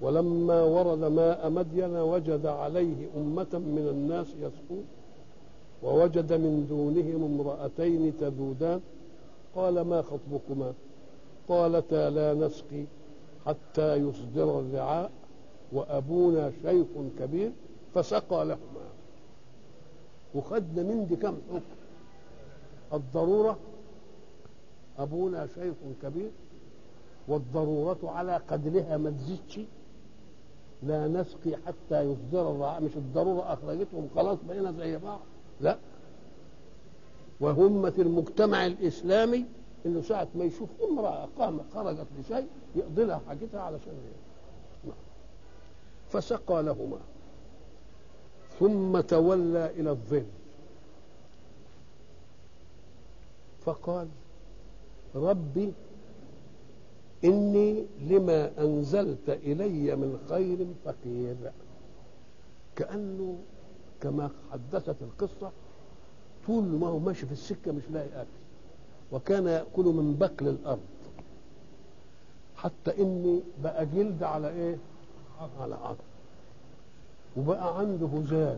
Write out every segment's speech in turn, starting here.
ولما ورد ماء مدين وجد عليه أمة من الناس يسقون ووجد من دونهم امرأتين تذودان قال ما خطبكما قالتا لا نسقي حتى يصدر الرعاء وأبونا شيخ كبير فسقى لهما وخدنا من دي كم حكم الضرورة أبونا شيخ كبير والضرورة على قدرها ما تزيدش لا نسقي حتى يصدر الرعاء مش الضرورة أخرجتهم خلاص بقينا زي بعض لا وهمة المجتمع الإسلامي إنه ساعة ما يشوف امرأة قامت خرجت لشيء يقضي لها حاجتها علشان هي فسقى لهما ثم تولى إلى الظل فقال ربي إني لما أنزلت إلي من خير فقير كأنه كما حدثت القصة طول ما هو ماشي في السكة مش لاقي أكل وكان يأكل من بقل الأرض حتى إني بقى جلد على إيه؟ على عظم وبقى عنده هزال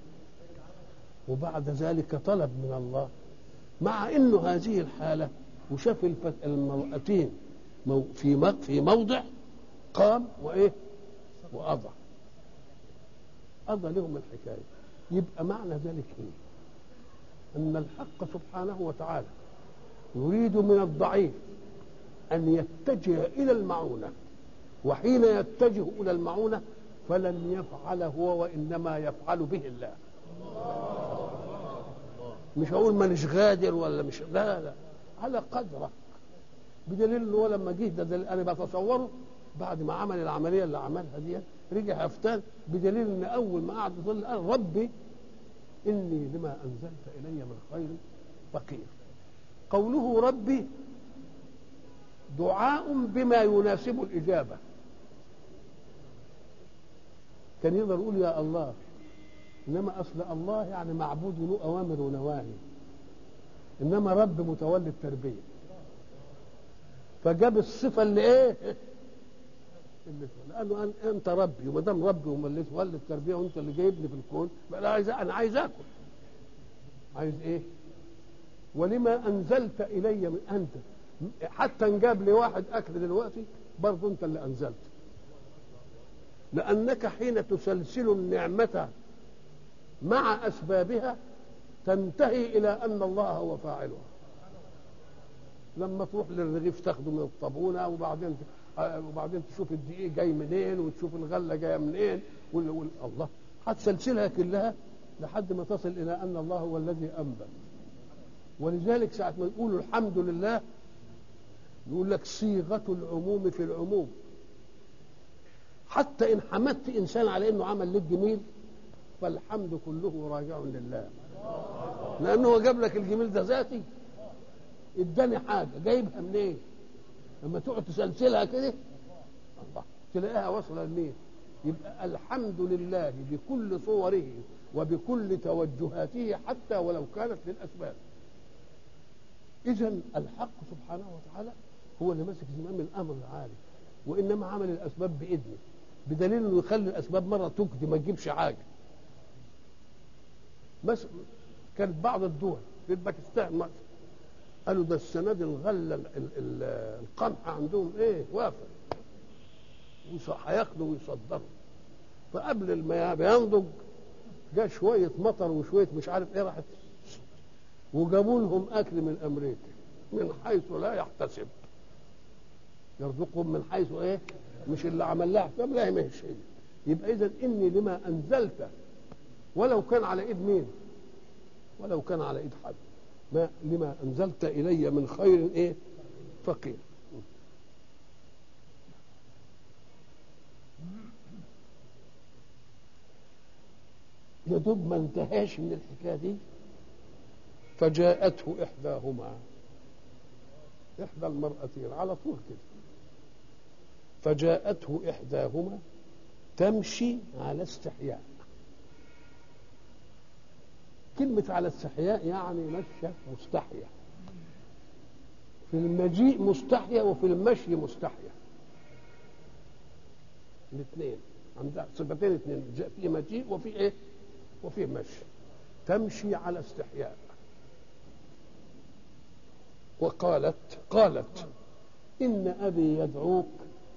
وبعد ذلك طلب من الله مع انه هذه الحاله وشاف المرأتين في في موضع قام وايه وأضع أضع لهم الحكاية يبقى معنى ذلك ايه أن الحق سبحانه وتعالى يريد من الضعيف أن يتجه إلى المعونة وحين يتجه إلى المعونة فلن يفعل هو وإنما يفعل به الله مش هقول مانيش غادر ولا مش لا لا على قدرك بدليل ان هو لما جه ده, ده انا بتصوره بعد ما عمل العمليه اللي عملها دي رجع هفتان بدليل ان اول ما قعد يصلي قال ربي اني لما انزلت الي من خير فقير قوله ربي دعاء بما يناسب الاجابه كان يقدر يقول يا الله انما اصل الله يعني معبود له اوامر ونواهي انما رب متولي التربيه فجاب الصفه اللي ايه اللي لانه انت ربي وما دام ربي ومليت ولي التربيه وانت اللي جايبني في الكون بقى انا عايز انا عايز اكل عايز ايه ولما انزلت الي من انت حتى انجاب لي واحد اكل دلوقتي برضه انت اللي انزلت لانك حين تسلسل النعمه مع اسبابها تنتهي الى ان الله هو فاعلها لما تروح للرغيف تاخده من الطابونه وبعدين وبعدين تشوف الدقيق جاي منين وتشوف الغله جايه منين وال... وال... الله هتسلسلها كلها لحد ما تصل الى ان الله هو الذي انبت ولذلك ساعه ما يقولوا الحمد لله يقول لك صيغه العموم في العموم حتى ان حمدت انسان على انه عمل لك جميل فالحمد كله راجع لله لانه جاب لك الجميل ده ذاتي اداني حاجه جايبها منين لما تقعد تسلسلها كده الله تلاقيها واصله لمين يبقى الحمد لله بكل صوره وبكل توجهاته حتى ولو كانت للاسباب اذا الحق سبحانه وتعالى هو اللي ماسك زمام الامر العالي وانما عمل الاسباب باذنه بدليل انه يخلي الاسباب مره تجدي ما تجيبش حاجه بس كانت بعض الدول في باكستان مثلا قالوا ده السنه دي الغله القمح عندهم ايه وافر هياخدوا ويصدروا فقبل ما بينضج جاء شويه مطر وشويه مش عارف ايه راحت وجابوا لهم اكل من امريكا من حيث لا يحتسب يرزقهم من حيث ايه مش اللي عمل لها حساب لا ما هيش يبقى اذا اني لما انزلت ولو كان على ايد مين ولو كان على ايد حد ما لما انزلت الي من خير ايه فقير يا دوب ما انتهاش من الحكايه دي فجاءته احداهما احدى المرأتين على طول كده فجاءته احداهما تمشي على استحياء كلمة على استحياء يعني مشى مستحيا في المجيء مستحيا وفي المشي مستحيا الاثنين عندها صفتين اثنين في مجيء وفي ايه وفي مشي تمشي على استحياء وقالت قالت إن أبي يدعوك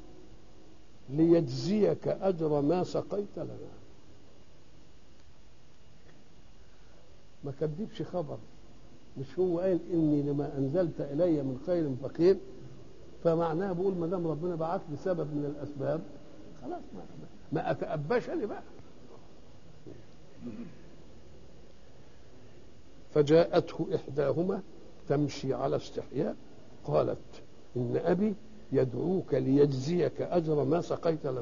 ليجزيك أجر ما سقيت لنا ما كذبش خبر مش هو قال إني لما أنزلت إلي من خير فقير فمعناه بقول ما دام ربنا بعث لي سبب من الأسباب خلاص ما, ما أتأباش أنا بقى فجاءته إحداهما تمشي على استحياء قالت إن أبي يدعوك ليجزيك أجر ما سقيت لنا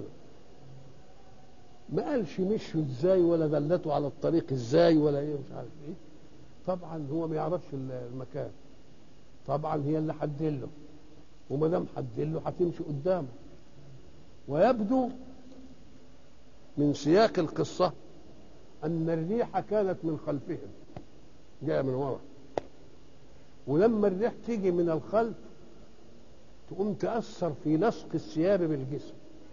ما قالش مشوا ازاي ولا دلته على الطريق ازاي ولا ايه مش عارف ايه طبعا هو ما يعرفش المكان طبعا هي اللي حدله وما دام حدله هتمشي قدامه ويبدو من سياق القصه ان الريح كانت من خلفهم جايه من ورا ولما الريح تيجي من الخلف تقوم تأثر في لصق الثياب بالجسم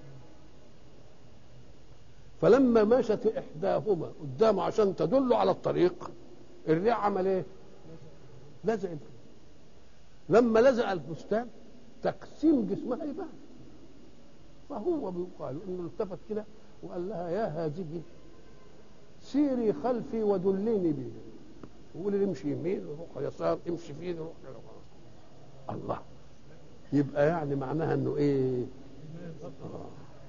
فلما مشت إحداهما قدامه عشان تدل على الطريق الريح عمل إيه؟ لزق لما لزق الفستان تقسيم جسمها يبان فهو بيقال انه التفت كده وقال لها يا هذه سيري خلفي ودليني به وقول لي امشي يمين روح يسار امشي فيه روح الله يبقى يعني معناها انه ايه آه.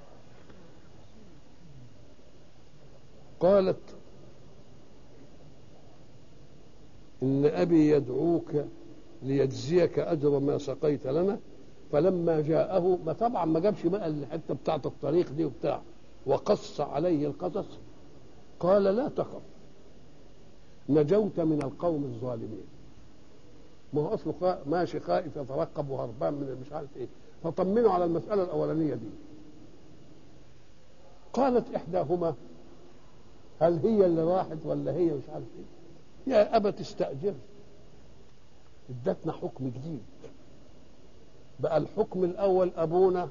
قالت ان ابي يدعوك ليجزيك اجر ما سقيت لنا فلما جاءه ما طبعا ما جابش بقى الحته بتاعت الطريق دي وبتاع وقص عليه القصص قال لا تخف نجوت من القوم الظالمين ما هو اصله ماشي خائف يترقب وهربان من مش عارف ايه فطمنوا على المساله الاولانيه دي قالت احداهما هل هي اللي راحت ولا هي مش عارف ايه يا ابا تستاجر ادتنا حكم جديد بقى الحكم الاول ابونا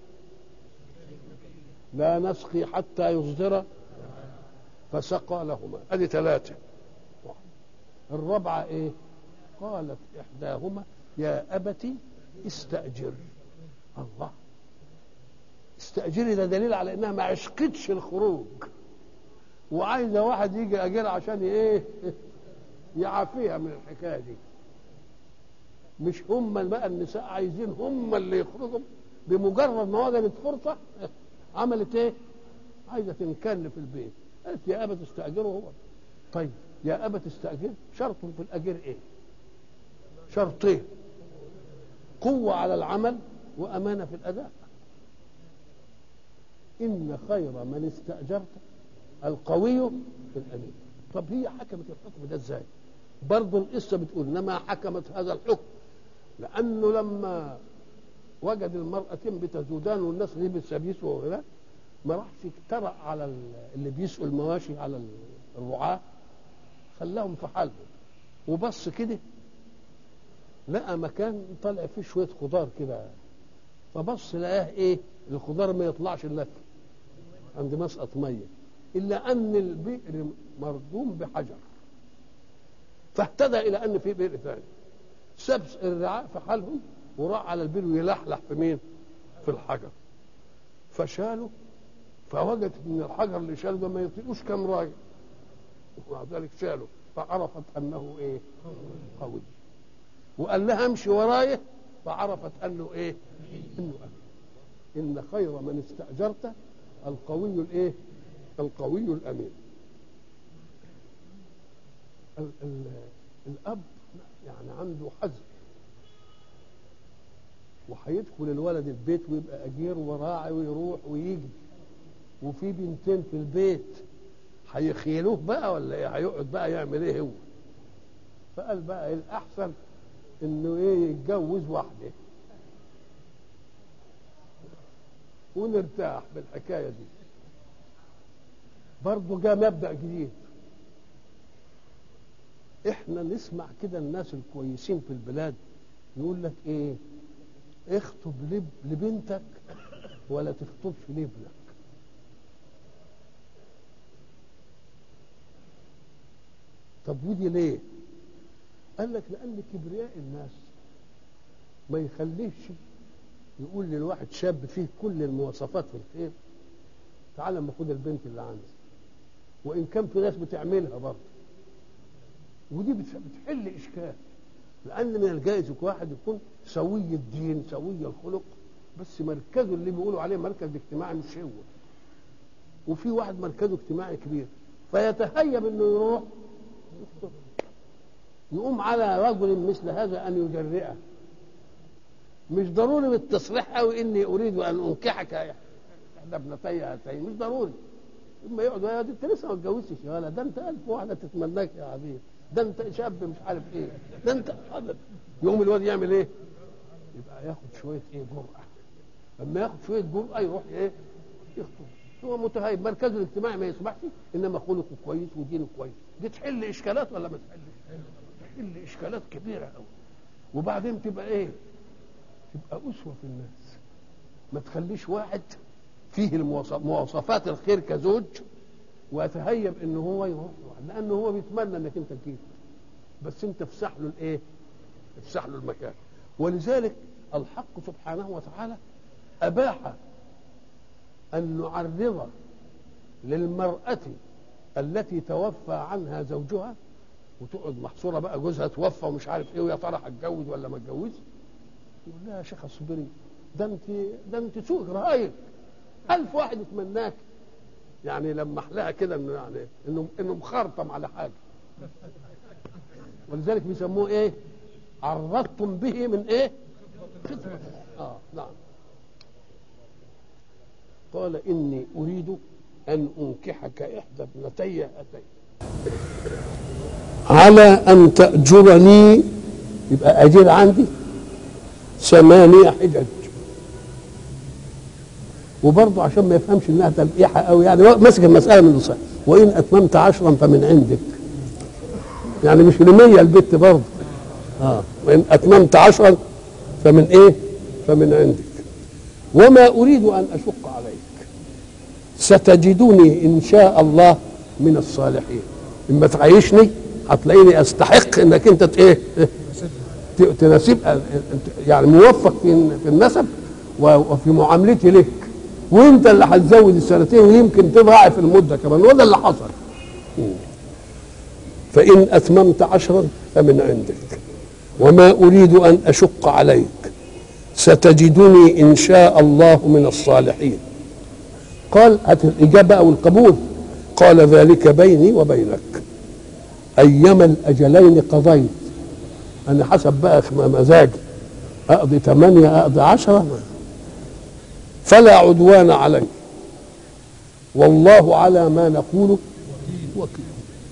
لا نسقي حتى يصدر فسقى لهما ادي ثلاثه الرابعه ايه قالت إحداهما يا أبت استأجر الله استأجري ده دليل على إنها ما عشقتش الخروج وعايزة واحد يجي أجر عشان إيه يعافيها من الحكاية دي مش هم بقى النساء عايزين هم اللي يخرجوا بمجرد ما وجدت فرصة عملت إيه؟ عايزة تنكل في البيت قالت يا أبت استأجره هو طيب يا أبت استأجر شرط في الأجر إيه؟ شرطين قوة على العمل وأمانة في الأداء إن خير من استأجرت القوي في الأمين طب هي حكمت الحكم ده ازاي برضه القصة بتقول إنما حكمت هذا الحكم لأنه لما وجد المرأتين بتزودان والناس دي بالسبيس وغيرها ما راحش اجترأ على اللي بيسقوا المواشي على الرعاة خلاهم في حالهم وبص كده لقى مكان طلع فيه شويه خضار كده فبص لقاه ايه الخضار ما يطلعش الا عند مسقط ميه الا ان البئر مردوم بحجر فاهتدى الى ان في بئر ثاني ساب الرعاء في حالهم وراح على البئر ويلحلح في مين في الحجر فشالوا فوجد ان الحجر اللي شاله ده ما يطيقوش كم راجل ومع ذلك شالوا فعرفت انه ايه قوي وقال لها امشي ورايا فعرفت انه ايه انه امين ان خير من استاجرت القوي الايه القوي الامين ال ال الاب يعني عنده حزم وهيدخل الولد البيت ويبقى اجير وراعي ويروح ويجي وفي بنتين في البيت هيخيلوه بقى ولا ايه هيقعد بقى يعمل ايه هو فقال بقى الاحسن انه ايه يتجوز واحده ونرتاح بالحكايه دي برضه جاء مبدا جديد احنا نسمع كده الناس الكويسين في البلاد يقول لك ايه اخطب لب لبنتك ولا تخطبش لابنك طب ودي ليه قال لك لان كبرياء الناس ما يخليش يقول للواحد شاب فيه كل المواصفات في الخير تعال اما خد البنت اللي عندي وان كان في ناس بتعملها برضه ودي بتحل اشكال لان من الجائز واحد يكون سوي الدين سوي الخلق بس مركزه اللي بيقولوا عليه مركز اجتماعي مش هو وفي واحد مركزه اجتماعي كبير فيتهيب انه يروح يقوم على رجل مثل هذا ان يجرئه مش ضروري بالتصريح قوي اني اريد ان انكحك احدى ابنتي هاتين مش ضروري اما يقعد يا دي انت لسه ما اتجوزتش يا ولا ده انت الف واحده تتمناك يا حبيبي ده انت شاب مش عارف ايه ده انت يقوم الواد يعمل ايه؟ يبقى ياخد شويه ايه جرأه لما ياخد شويه جرأه يروح ايه؟ يخطب هو متهيب مركزه الاجتماعي ما يسمحش انما خلقه كويس ودينه كويس دي تحل اشكالات ولا ما تحلش؟ تحل اشكالات كبيره قوي وبعدين تبقى ايه؟ تبقى اسوه في الناس ما تخليش واحد فيه مواصفات الخير كزوج ويتهيب ان هو يروح لانه هو بيتمنى انك انت تجيب بس انت افسح له الايه؟ افسح له المكان ولذلك الحق سبحانه وتعالى اباح ان نعرض للمراه التي توفى عنها زوجها وتقعد محصوره بقى جوزها توفى ومش عارف ايه ويا ترى هتجوز ولا ما اتجوزش يقول لها يا شيخ اصبري ده انت ده انت سوق رايك ألف واحد يتمناك يعني لمح لها كده انه يعني انه انه مخرطم على حاجه ولذلك بيسموه ايه؟ عرضتم به من ايه؟ خدمة اه نعم قال اني اريد ان انكحك احدى ابنتي هاتين على ان تاجرني يبقى اجير عندي ثمانية حجج وبرضه عشان ما يفهمش انها تلقيحه قوي يعني ماسك المساله من الصحيح وان اتممت عشرا فمن عندك يعني مش لمية البت برضه اه وان اتممت عشرا فمن ايه فمن عندك وما اريد ان اشق عليك ستجدني ان شاء الله من الصالحين اما تعيشني هتلاقيني استحق انك انت ايه تناسب يعني موفق في في النسب وفي معاملتي لك وانت اللي هتزود السنتين ويمكن تضاعف المده كمان وده اللي حصل فان اتممت عشرا فمن عندك وما اريد ان اشق عليك ستجدني ان شاء الله من الصالحين قال هات الاجابه او القبول قال ذلك بيني وبينك ايما الاجلين قضيت انا حسب بقى مزاجي اقضي ثمانيه اقضي عشره فلا عدوان علي والله على ما نقول وكيل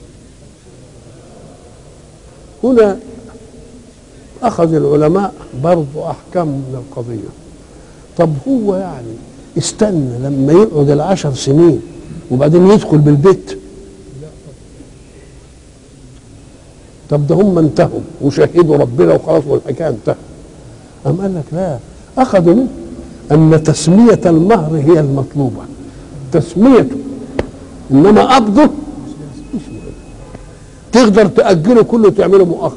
هنا اخذ العلماء برضو احكام من القضيه طب هو يعني استنى لما يقعد العشر سنين وبعدين يدخل بالبيت طب ده هم انتهوا وشهدوا ربنا وخلاص والحكايه انتهت أم قال لك لا أخذوا منه أن تسمية المهر هي المطلوبة تسميته إنما قبضه مش مهم تقدر تأجله كله تعمله مؤخر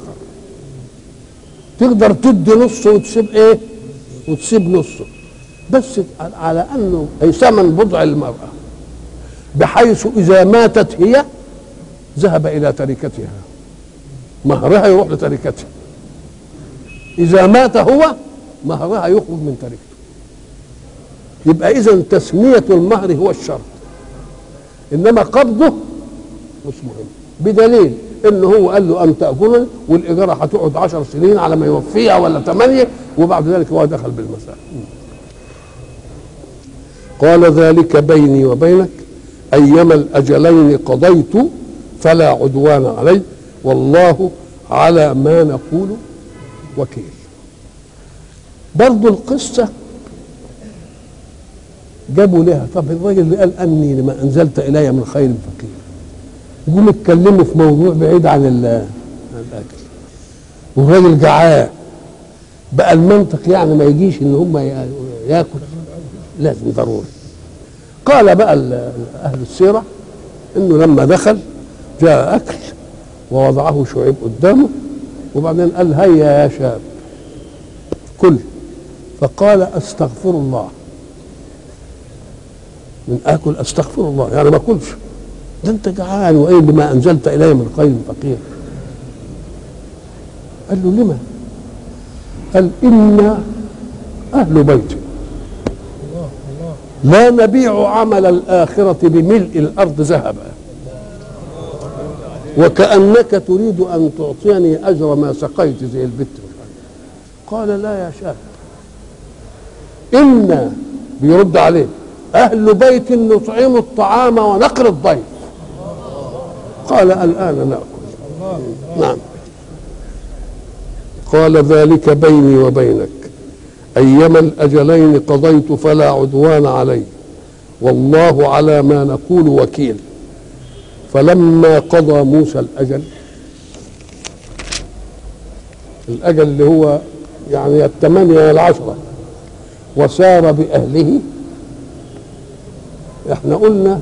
تقدر تدي نصه وتسيب ايه وتسيب نصه بس على انه اي ثمن بضع المراه بحيث اذا ماتت هي ذهب الى تركتها مهرها يروح لتركتها اذا مات هو مهرها يخرج من تركته يبقى اذا تسميه المهر هو الشرط انما قبضه مش مهم بدليل ان هو قال له ان تاكلني والاجاره هتقعد عشر سنين على ما يوفيها ولا ثمانيه وبعد ذلك هو دخل بالمساء قال ذلك بيني وبينك ايما الاجلين قضيت فلا عدوان علي والله على ما نقول وكيل برضو القصه جابوا لها طب الراجل اللي قال اني لما انزلت الي من خير فقير يقوم يتكلموا في موضوع بعيد عن الاكل والراجل جعان بقى المنطق يعني ما يجيش ان هم ياكل لازم ضروري قال بقى اهل السيره انه لما دخل جاء اكل ووضعه شعيب قدامه وبعدين قال هيا يا شاب كل فقال استغفر الله من اكل استغفر الله يعني ما اكلش ده انت جعان وايه بما انزلت الي من خير فقير قال له لما قال إنا أهل بيت لا نبيع عمل الآخرة بملء الأرض ذهبا وكأنك تريد أن تعطيني أجر ما سقيت زي البت قال لا يا شاب إنا بيرد عليه أهل بيت نطعم الطعام ونقر الضيف قال الآن نأكل نعم قال ذلك بيني وبينك أيما الأجلين قضيت فلا عدوان علي والله على ما نقول وكيل فلما قضى موسى الأجل الأجل اللي هو يعني الثمانية العشرة وسار بأهله احنا قلنا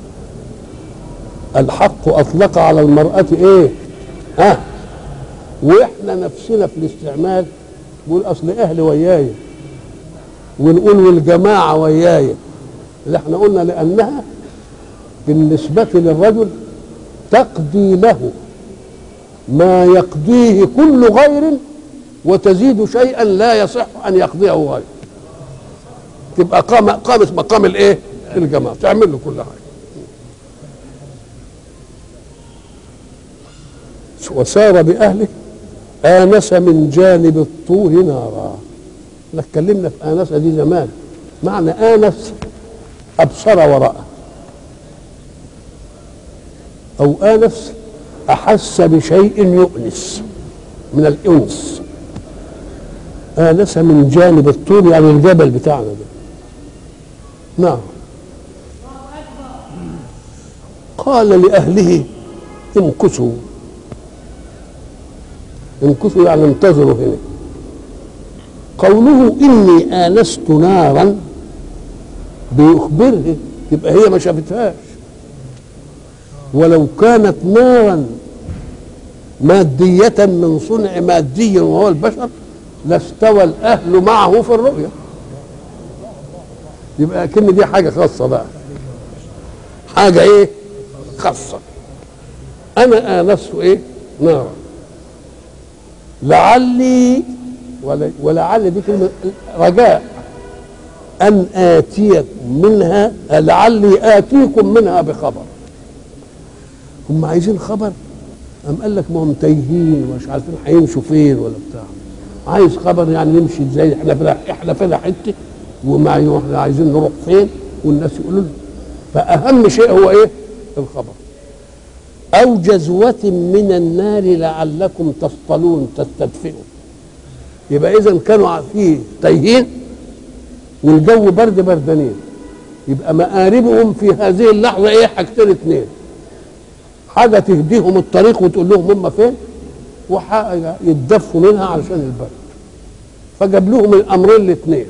الحق أطلق على المرأة ايه ها واحنا نفسنا في الاستعمال نقول اصل اهلي وياي ونقول والجماعه وياي اللي احنا قلنا لانها بالنسبه للرجل تقضي له ما يقضيه كل غير وتزيد شيئا لا يصح ان يقضيه غيره تبقى قام قامت مقام الايه الجماعه تعمل له كل حاجه وسار باهله آنس من جانب الطور نارا احنا اتكلمنا في آنس دي زمان معنى آنس أبصر وراءه أو آنس أحس بشيء يؤنس من الأنس آنس من جانب الطور يعني الجبل بتاعنا ده نعم قال لأهله امكثوا امكثوا يعني انتظروا هنا قوله اني انست نارا بيخبره يبقى هي ما شافتهاش ولو كانت نارا مادية من صنع مادي وهو البشر لاستوى الأهل معه في الرؤية يبقى كن دي حاجة خاصة بقى حاجة إيه خاصة أنا آنست إيه نارا لعلي ولعل دي كلمة رجاء أن آتيكم منها لعلي آتيكم منها بخبر هم عايزين خبر أم قال لك ما هم تايهين ومش عارفين هيمشوا فين ولا بتاع عايز خبر يعني نمشي ازاي احنا فينا احنا فينا حته وما احنا عايزين نروح فين والناس يقولوا له فأهم شيء هو ايه؟ الخبر أو جزوة من النار لعلكم تصطلون تستدفئوا يبقى إذا كانوا في تايهين والجو برد بردانين يبقى مآربهم في هذه اللحظة إيه حاجتين اتنين حاجة تهديهم الطريق وتقول لهم هم فين وحاجة يتدفوا منها علشان البرد فجاب لهم الأمرين الاثنين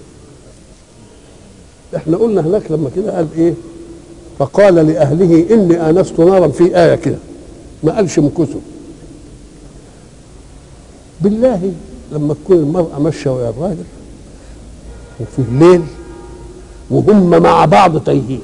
احنا قلنا هناك لما كده قال ايه فقال لأهله إني آنست نارا في آية كده ما قالش امكثوا بالله لما تكون المرأة ماشية ويا الراجل وفي الليل وهم مع بعض تايهين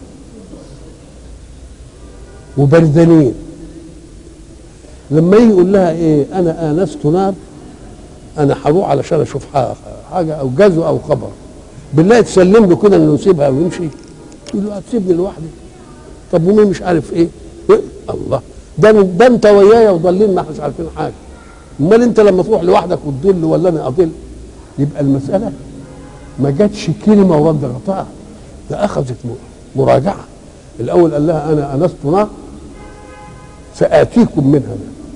وبردانين لما يجي يقول لها ايه انا انست نار انا هروح علشان اشوف حاجه او جزو او خبر بالله تسلم له كده انه يسيبها ويمشي يقول له هتسيبني لوحدي طب ومين مش عارف ايه, إيه؟ الله ده ده انت ويايا وضالين ما احناش عارفين حاجه امال انت لما تروح لوحدك وتضل ولا انا اضل يبقى المساله ما جاتش كلمه ورد غطاء ده اخذت مراجعه الاول قال لها انا انست نار ساتيكم منها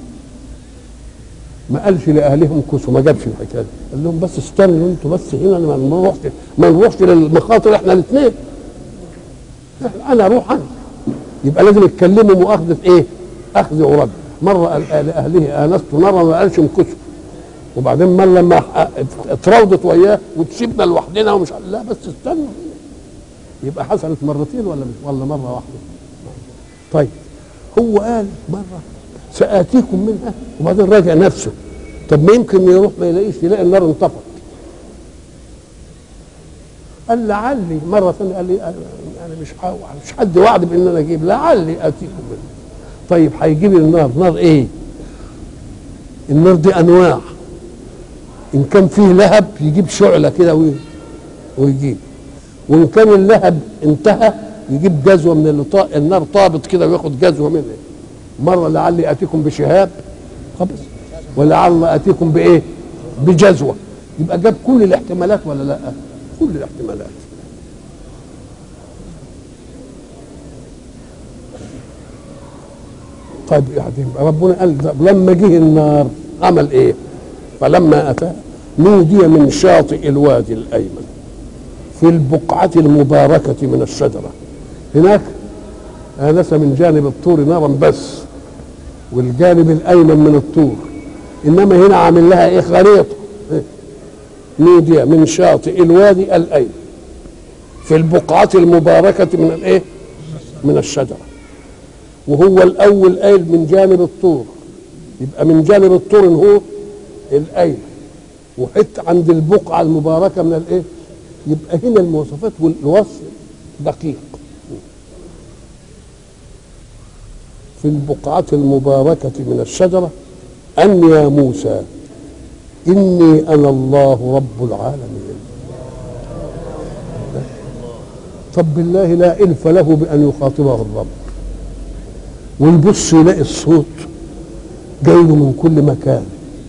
ما قالش لاهلهم كسوا ما جابش الحكايه دي قال لهم بس استنوا انتوا بس هنا ما نروحش ما نروحش للمخاطر احنا الاثنين انا اروح انا يبقى لازم يتكلموا مؤاخذه ايه؟ اخذ ورد مره قال لاهله انست نارا ما قالش امكثوا وبعدين مره لما اتراودت وياه وتسيبنا لوحدنا ومش لا بس استنوا يبقى حصلت مرتين ولا مش ولا مره واحده طيب هو قال مره سآتيكم منها وبعدين راجع نفسه طب ما يمكن يروح ما يلاقيش يلاقي النار انطفت قال لعلي مرة ثانية قال لي أنا مش ح- مش حد وعد بإن أنا أجيب لعلي آتيكم منها طيب هيجيب لي النار نار إيه؟ النار دي أنواع إن كان فيه لهب يجيب شعلة كده وي- ويجيب وإن كان اللهب انتهى يجيب جزوة من اللي طا... النار طابت كده وياخد جزوة منها مرة لعلي آتيكم بشهاب خلاص ولعل آتيكم بإيه؟ بجزوة يبقى جاب كل الاحتمالات ولا لا؟ كل الاحتمالات طيب يعني ربنا قال طب لما جه النار عمل ايه؟ فلما اتى نودي من شاطئ الوادي الايمن في البقعة المباركة من الشجرة هناك آنس من جانب الطور نارا بس والجانب الأيمن من الطور إنما هنا عامل لها إيه خريطة إيه؟ نودي من شاطئ الوادي الأيمن في البقعة المباركة من الإيه؟ من الشجرة وهو الأول قايل من جانب الطور يبقى من جانب الطور هو الأيمن وحت عند البقعة المباركة من الإيه؟ يبقى هنا المواصفات والوصف دقيق في البقعة المباركة من الشجرة أن يا موسى إني أنا الله رب العالمين طب بالله لا إلف له بأن يخاطبه الرب ويبص يلاقي الصوت جاي له من كل مكان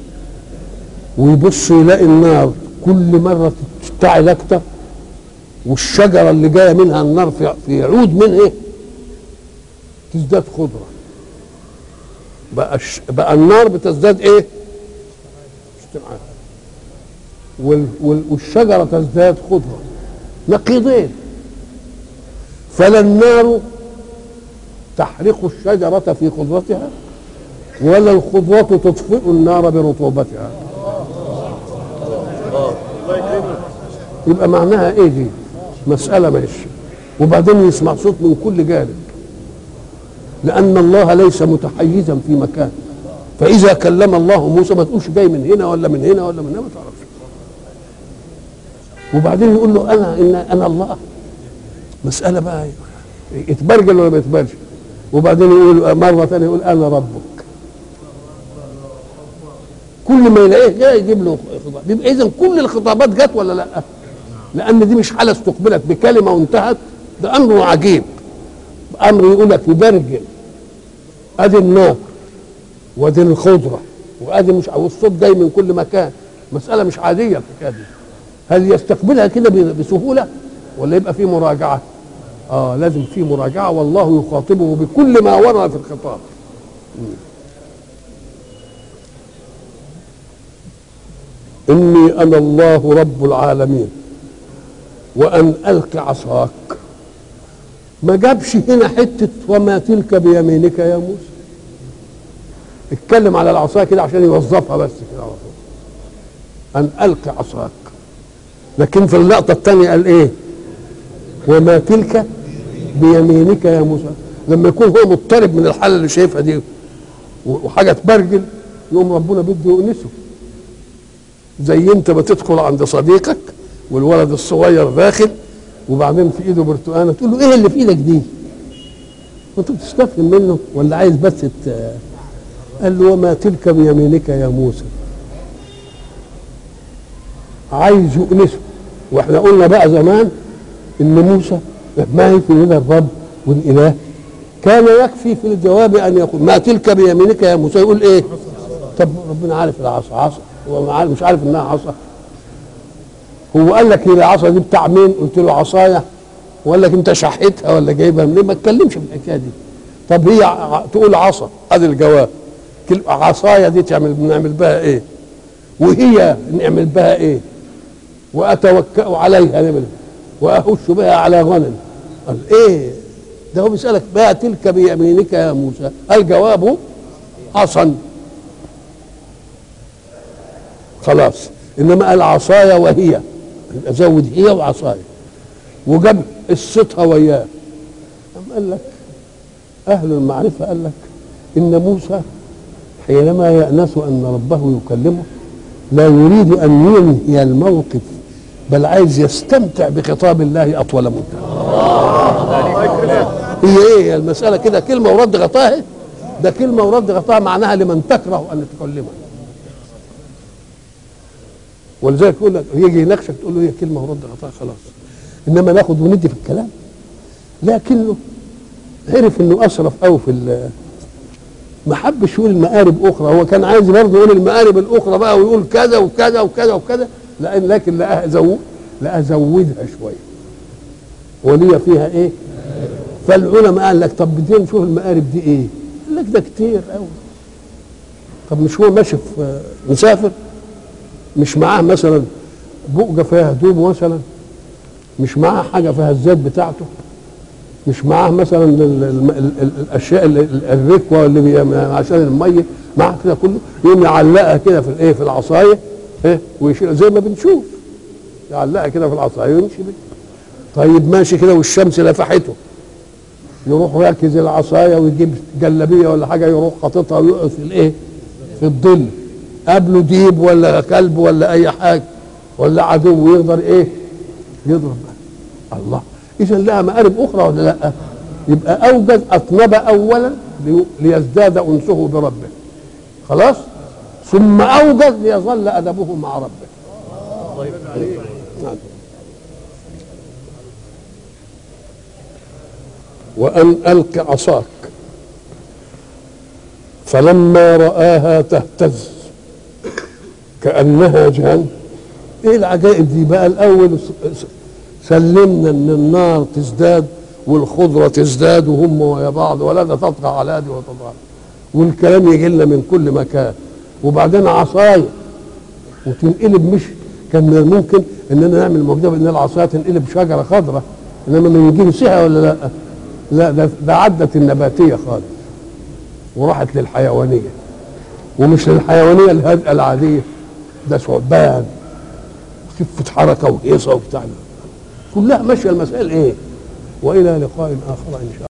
ويبص يلاقي النار كل مرة تشتعل أكتر والشجرة اللي جاية منها النار في في عود من إيه؟ تزداد خضرة بقى الش... بقى النار بتزداد إيه؟ اشتعال وال... وال... والشجرة تزداد خضرة نقيضين فلا النار تحرق الشجرة في خضرتها ولا الخضرة تطفئ النار برطوبتها يبقى معناها ايه دي مسألة ماشي وبعدين يسمع صوت من كل جانب لأن الله ليس متحيزا في مكان فإذا كلم الله موسى ما تقولش جاي من هنا ولا من هنا ولا من هنا ما تعرفش وبعدين يقول له أنا إن أنا الله مسألة بقى يتبرجل ولا ما يتبرجل وبعدين يقول مرة ثانية يقول أنا ربك كل ما يلاقيه جاي يجيب له خطاب يبقى إذا كل الخطابات جت ولا لا؟ لأن دي مش حالة استقبلت بكلمة وانتهت ده أمر عجيب أمر يقول لك يبرجل أدي النار وأدي الخضرة وأدي مش والصوت جاي من كل مكان مسألة مش عادية الحكاية دي هل يستقبلها كده بسهولة ولا يبقى في مراجعة؟ اه لازم في مراجعه والله يخاطبه بكل ما ورد في الخطاب اني انا الله رب العالمين وان الق عصاك ما جابش هنا حته وما تلك بيمينك يا موسى اتكلم على العصا كده عشان يوظفها بس كده على طول ان الق عصاك لكن في اللقطه الثانيه قال ايه وما تلك بيمينك يا موسى لما يكون هو مضطرب من الحاله اللي شايفها دي وحاجه تبرجل يقوم ربنا بده يؤنسه زي انت ما تدخل عند صديقك والولد الصغير داخل وبعدين في ايده برتقانه تقول له ايه اللي في ايدك دي؟ انت بتستفهم منه ولا عايز بس ت... قال له وما تلك بيمينك يا موسى عايز يؤنسه واحنا قلنا بقى زمان ان موسى ما هي في يد الرب والاله كان يكفي في الجواب ان يقول ما تلك بيمينك يا موسى يقول ايه طب ربنا عارف العصا عصا هو مش عارف انها عصا هو قال لك هي العصا دي بتاع مين قلت له عصايا وقال لك انت شحيتها ولا جايبها منين ما تكلمش في الحكايه دي طب هي ع- تقول عصا ادي الجواب كل- عصايا دي تعمل بنعمل بها ايه وهي نعمل بها ايه واتوكا عليها نعمل واهش بها على غنم قال ايه ده هو بيسالك ما تلك بيمينك يا موسى الجواب عصا خلاص انما قال عصايا وهي يبقى زود هي وعصايا وجاب قصتها وياه قام قال لك اهل المعرفه قال لك ان موسى حينما يأنس أن ربه يكلمه لا يريد أن ينهي الموقف بل عايز يستمتع بخطاب الله أطول مدة هي ايه المسألة كده كلمة ورد غطاها ده كلمة ورد غطاها معناها لمن تكره أن تكلمه ولذلك يقول لك يجي يناقشك تقول له هي كلمة ورد غطاها خلاص إنما ناخد وندي في الكلام لكنه عرف انه اسرف قوي في ال- ما حبش يقول المقارب اخرى هو كان عايز برضه يقول المقارب الاخرى بقى ويقول كذا وكذا وكذا وكذا لان لكن لقاها زو لقاها زودها شويه ولي فيها ايه فالعلماء قال لك طب بدينا نشوف المقارب دي ايه قال لك ده كتير قوي طب مش هو ماشي في مسافر مش معاه مثلا بؤجه فيها هدوم مثلا مش معاه حاجه فيها الزيت بتاعته مش معاه مثلا ال- ال- ال- ال- الاشياء ال- ال- الركوه اللي بي- عشان الميه معاه كده كله يقوم يعلقها كده في الايه في العصايه ايه ويشيل زي ما بنشوف يعلقها كده في العصايه ويمشي بيها طيب ماشي كده والشمس لفحته يروح راكز العصايه ويجيب جلابيه ولا حاجه يروح حاططها ويقف في الايه في الظل قبله ديب ولا كلب ولا اي حاجه ولا عدو يقدر ايه يضرب الله اذا لها مآرب اخرى ولا لا يبقى اوجد اطنب اولا لي- ليزداد انسه بربه خلاص ثم اوجد ليظل ادبه مع ربه نعم. وان الق عصاك فلما راها تهتز كانها جان ايه العجائب دي بقى الاول س- س- سلمنا ان النار تزداد والخضره تزداد وهم ويا بعض ولا ده تطغى على دي وتطغى والكلام يجي لنا من كل مكان وبعدين عصايه وتنقلب مش كان من الممكن اننا نعمل معجزه ان العصايه تنقلب شجره خضراء انما من نجيب سحه ولا لا؟ لا ده, ده عدت النباتيه خالص وراحت للحيوانيه ومش للحيوانيه الهادئه العاديه ده ثعبان خفه حركه وهيصه وبتاع كلها ماشيه المسائل ايه والى لقاء اخر ان شاء الله